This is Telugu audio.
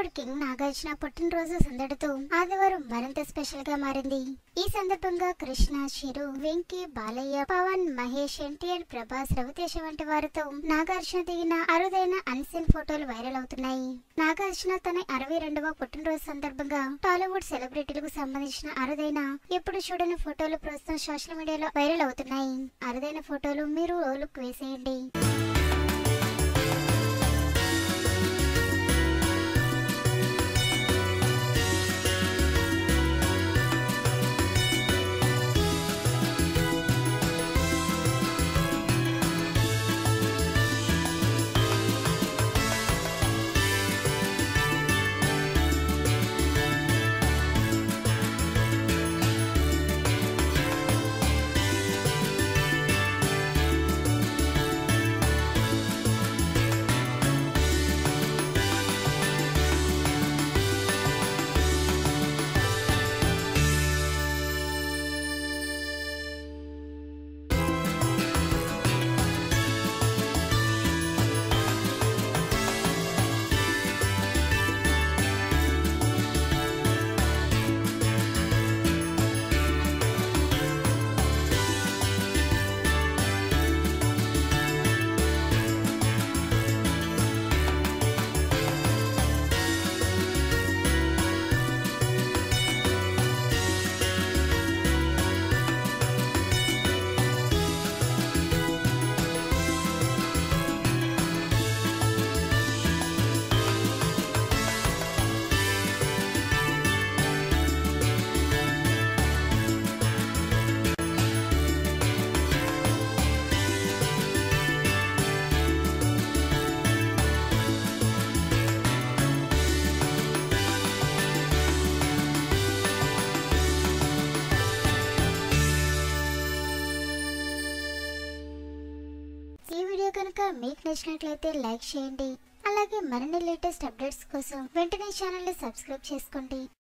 టాలీవుడ్ కింగ్ నాగార్జున పుట్టినరోజు సందడితో ఆదివారం మరింత స్పెషల్ గా మారింది ఈ సందర్భంగా కృష్ణ చిరు వెంకీ బాలయ్య పవన్ మహేష్ ఎన్టీఆర్ ప్రభాస్ రవితేజ వంటి వారితో నాగార్జున దిగిన అరుదైన అన్సీన్ ఫోటోలు వైరల్ అవుతున్నాయి నాగార్జున తన అరవై రెండవ పుట్టినరోజు సందర్భంగా టాలీవుడ్ సెలబ్రిటీలకు సంబంధించిన అరుదైన ఎప్పుడు చూడని ఫోటోలు ప్రస్తుతం సోషల్ మీడియాలో వైరల్ అవుతున్నాయి అరుదైన ఫోటోలు మీరు ఓ లుక్ వేసేయండి ఈ వీడియో కనుక మీకు నచ్చినట్లయితే లైక్ చేయండి అలాగే మరిన్ని లేటెస్ట్ అప్డేట్స్ కోసం వెంటనే ఛానల్ ని సబ్స్క్రైబ్ చేసుకోండి